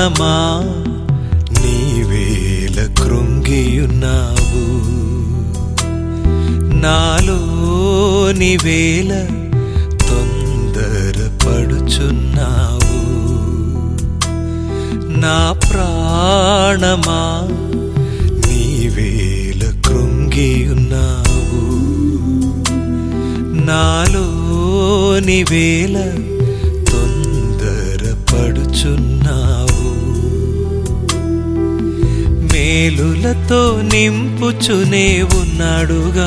ప్రాణమా నీవేల కృంగియున్నావు నాలోని వేల తొందరపడుచున్నావు నా ప్రాణమా నీవేల కృంగియున్నావు నాలోని వేల తొందరపడుచున్నావు మేలులతో నింపుచునే ఉన్నాడుగా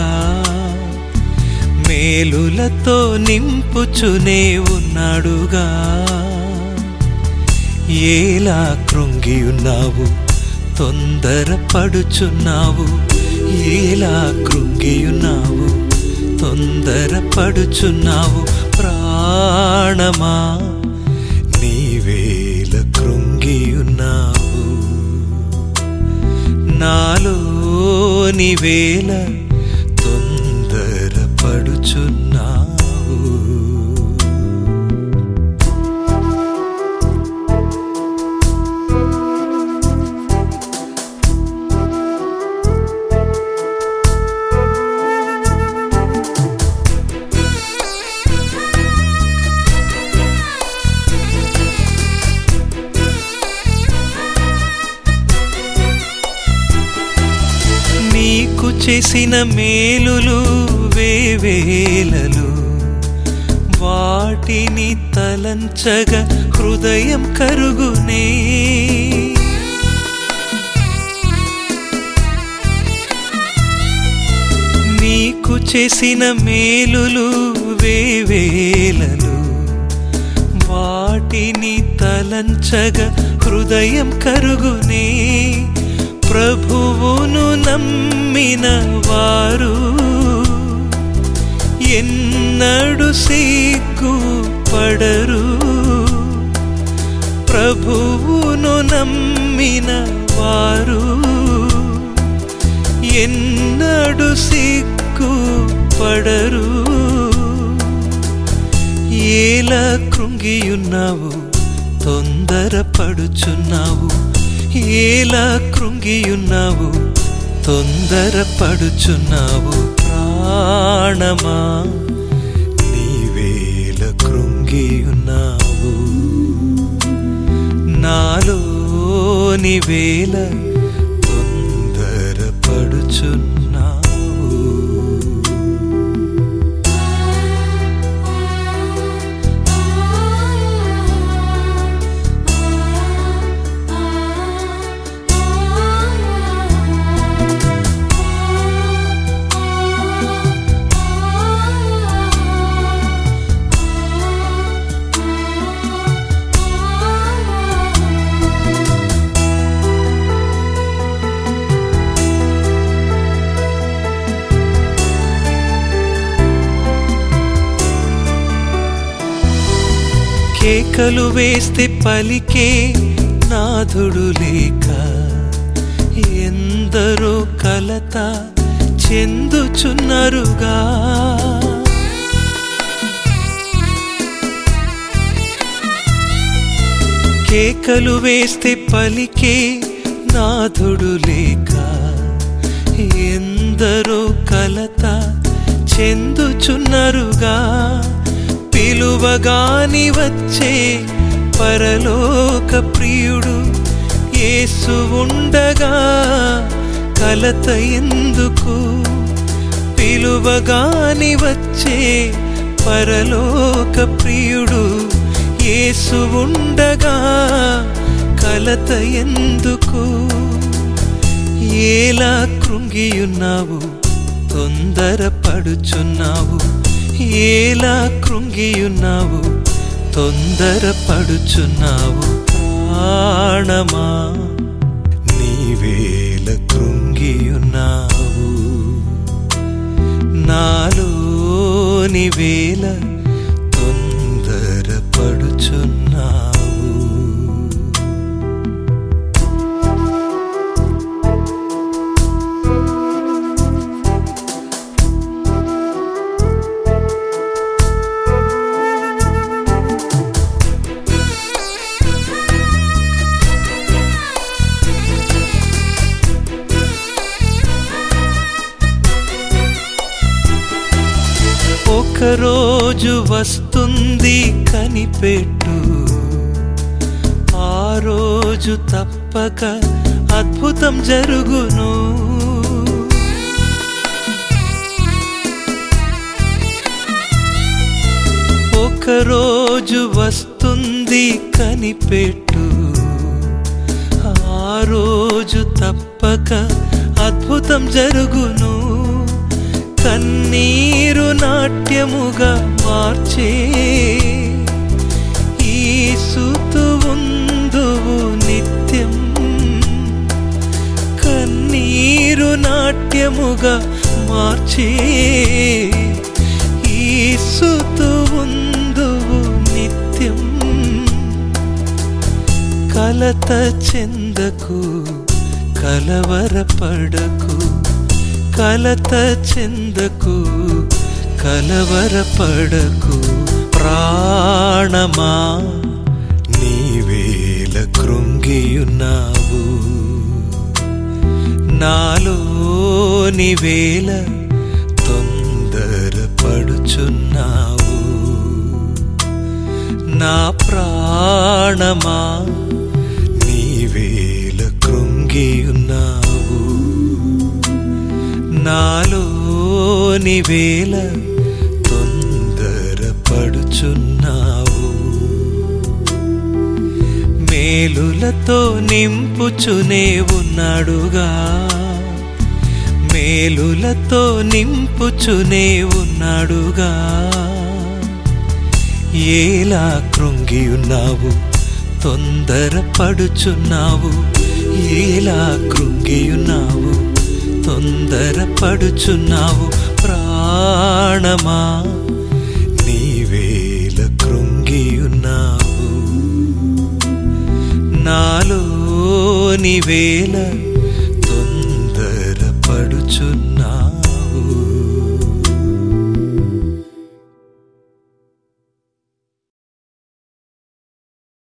మేలులతో నింపుచునే ఉన్నాడుగా ఏలా కృంగి ఉన్నావు తొందరపడుచున్నావు ఏలా కృంగి ఉన్నావు తొందరపడుచున్నావు ప్రాణమా నీవేల కృంగి ఉన్నావు నాలోని వేల తొందరపడుచున్నావు నీకు చేసిన మేలులు వేవేలలు వాటిని తలంచగా హృదయం కరుగునే నీకు చేసిన మేలులు వేవేలలు వాటిని తలంచగా హృదయం కరుగునే ప్రభువును నమ్మిన వారు ఎన్నడు సిగ్గు పడరు ప్రభువును నమ్మిన వారు ఎన్నడు సిగ్గు పడరు ఏలా కృంగియున్నావు తొందరపడుచున్నావు ఏలా కృంగియున్నావు తొందరపడుచున్నావు ప్రాణమా నీవేల కృంగియున్నావు నాలోని వేల తొందరపడుచున్నావు కేకలు వేస్తే పలికే నాథుడు లేక ఎందరో కలత చెందుచున్నరుగా కేకలు వేస్తే పలికే నాథుడు లేక ఎందరో కలత చెందుచున్నరుగా పిలువగాని వచ్చే పరలోక ప్రియుడు యేసు ఉండగా కలత ఎందుకు పిలువగాని వచ్చే పరలోక ప్రియుడు యేసు ఉండగా కలత ఎందుకు ఏలా కృంగియున్నావు తొందరపడుచున్నావు ఏలా కృంగియున్నావు తొందరపడుచున్నావు ప్రాణమా నీవేల కృంగియున్నావు నాలోని వేల తొందరపడుచున్నావు రోజు వస్తుంది కనిపెట్టు ఆ రోజు తప్పక అద్భుతం జరుగును ఒక రోజు వస్తుంది కనిపెట్టు ఆ రోజు తప్పక అద్భుతం జరుగును కన్నీరు నాట్యముగా మార్చే ఈ సుతు ఉందువు నిత్యం కన్నీరు నాట్యముగా మార్చే ఈ సుతు ఉందువు నిత్యం కలత చెందకు కలవరపడకు కలత చెందకు కలవరపడకు ప్రాణమా నీవేల కృంగియున్నావు నాలోని వేల తొందరపడుచున్నావు నా ప్రాణమా నీవేల కృంగియున్నావు నాలోని వేల తొందరపడుచున్నావు మేలులతో నింపుచునే ఉన్నాడుగా మేలులతో నింపుచునే ఉన్నాడుగా ఏలా కృంగియున్నావు తొందరపడుచున్నావు ఏలా కృంగియున్నావు తొందరపడుచున్నావు ప్రాణమా నీవేల కృంగియున్నావు నాలోని వేల